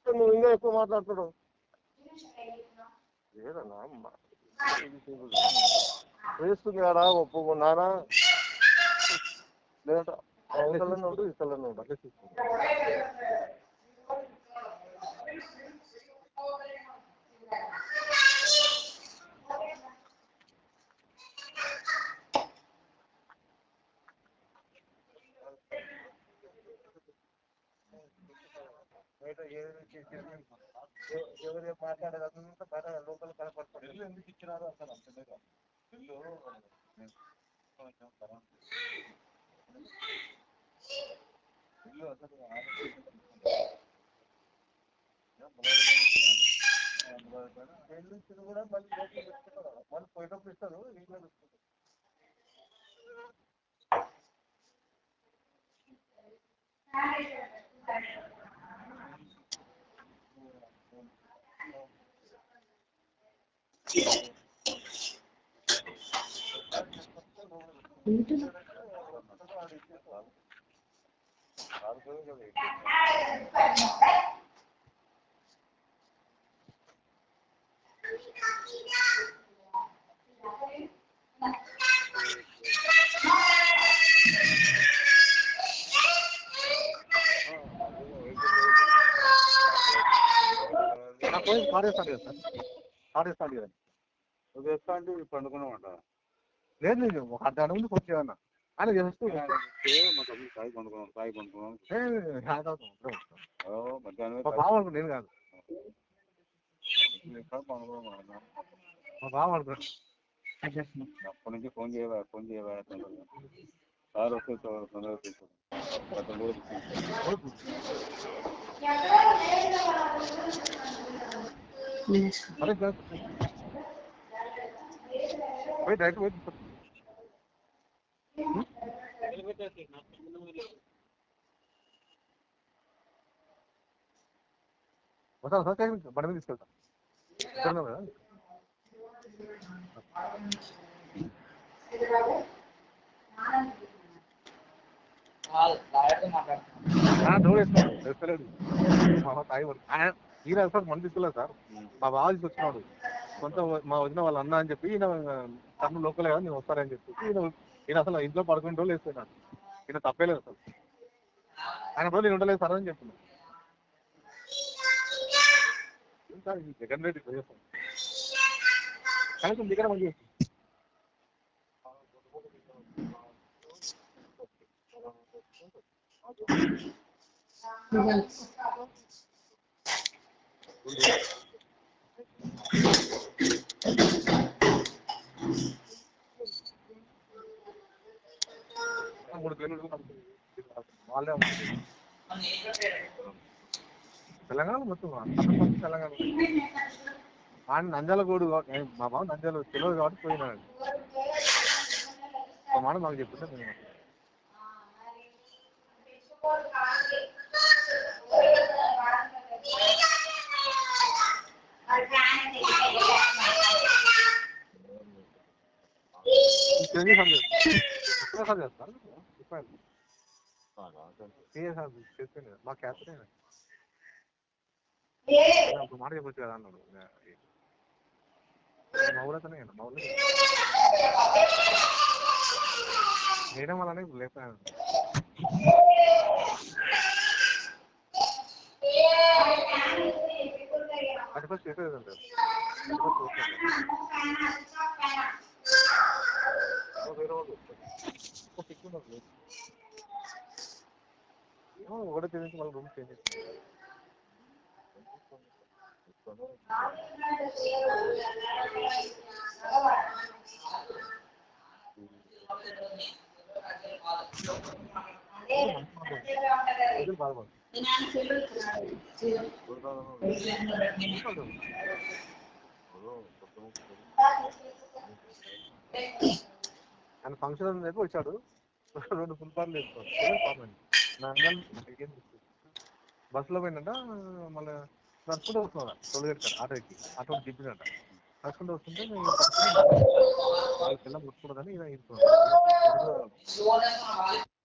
నువ్వు ఇంకా ఎక్కువ మాట్లాడుతున్నావు ఏదన్నా వేస్తుంది కదా ఒప్పుకున్నానా లేదంటే అవతలనే ఉండు ఇతలనే ఉండు అట్లే చూసుకుంటా బయట ఏది చేసేది ఎవ- ఎవరు మాట్లాడేదంతా బయట లోపల కనపడుతుంది ఇల్లు ఎందుకు ఇచ్చినారో అసలు అర్థం లేదు ఇల్లు ఇల్లు అసలు ఇల్లు ఇచ్చిన కూడా మళ్ళీ లోపల పెట్టుకుంటారు మళ్ళీ పోయేటప్పుడు ఇస్తారు ఇంట్లో పెట్టుకుంటారు నాకు పోయి పాడేస్తాడు కదా సార్ పాడేస్తాడు కదా నువ్వు వేస్తా అంటే పండుకున్నామంట లేదు లేదు ఒక అర్ధ గంట ముందు ఫోన్ చేయమన్నా ఆయన చేస్తూ మా తమ్ముడు సాయి పండుకున్నాం సాయి పండుకున్నాం ఓ, మధ్యాహ్నమే మా బావ అనుకో నేను కాదు ఎక్కడ పండుకున్నాం మా బావ అనుకున్నాను అప్పటి నుంచి ఫోన్ చేయవా ఫోన్ చేయవా అంటున్నాడు. సార్ వస్తే తొ- తొందరగా తీసుకుంటాం గతం కూడా తీసుకుంటాం. అరే సార్ పోయి డైరెక్ట్ పోయి తీసుకో. వస్తాను సార్ టైం బండి మీద తీసుకెళ్తా ఇద్దరు కదా ఆ, డోర్ వేసుకోండి వేసుకోలేడు మా బావ తాగి పడు- ఆయన ఈయన సార్ మంది తీసుకెళ్ళారు సార్ మా బావ తీసుకొచ్చినాడు కొంత మా వదిన వాళ్ళ అన్న అని చెప్పి ఈయన తను లోకలే కదా నేను వస్తానని చెప్పి ఈయన ఈయన అసలు ఇంట్లో పడుకుని రోజులు వేసుకున్నాడు ఈయన తప్పేలేదు అసలు ఆయన రోజులు నేను ఉండలేదు సార్ అని చెప్తున్నాను ఏం సార్ ఇది జగన్ రెడ్డి చేస్తాం కనీసం దగ్గర మంచి చేస్తాం మూడు కిలోమీటర్లు పడుతుంది. వాళ్ళే ఉంటుంది తెలంగాణ మొత్తం తమిళ మొత్తం తెలంగాణ ఆయన నంద్యాల గోడు కాబట్టి- ఆయన మా బావ నంద్యాల తెలియదు కాబట్టి పోయినాడు ఒక మాట మాకు చెప్పింటే మేము ఇంకేం సార్ చేస్తారు సార్ చేస్తారు చెప్పాలి సార్ చెప్పండి మా క్యాప్టెన్ ఒక మాట చెప్పొచ్చు కదా అన్నాడు మా ఊరతనే మా ఊళ్ళో చేయడం వల్లనే ఇప్పుడు లేకపోయాను అది ఫస్ట్ చేసేది అంటారు వేరే వాళ్ళు వస్తారు. ఒక పిక్ ఉన్నది లేదు. ఏమో ఒకటే తెలిసి వాళ్ళ రూమ్ చేంజ్ చేసింది ప్రజలు బాధపడతారు ఆయన ఫంక్షన్ అని చెప్పి వచ్చాడు రెండు ఫుల్ పార్లు వేసుకోవాలి పాపం బస్సులో పోయిందంట మళ్ళీ నడుచుకుంటూ వస్తున్నాడు టోల్గేట్ కాడ ఆటో ఎక్కి ఆటో దిప్పినట్ట నడుచుకుంటూ వస్తుంటే నేను పట్టుకుని వాళ్ళ పిల్లలు ముట్టుకున్నదని ఈయన ఇస్తున్నాడు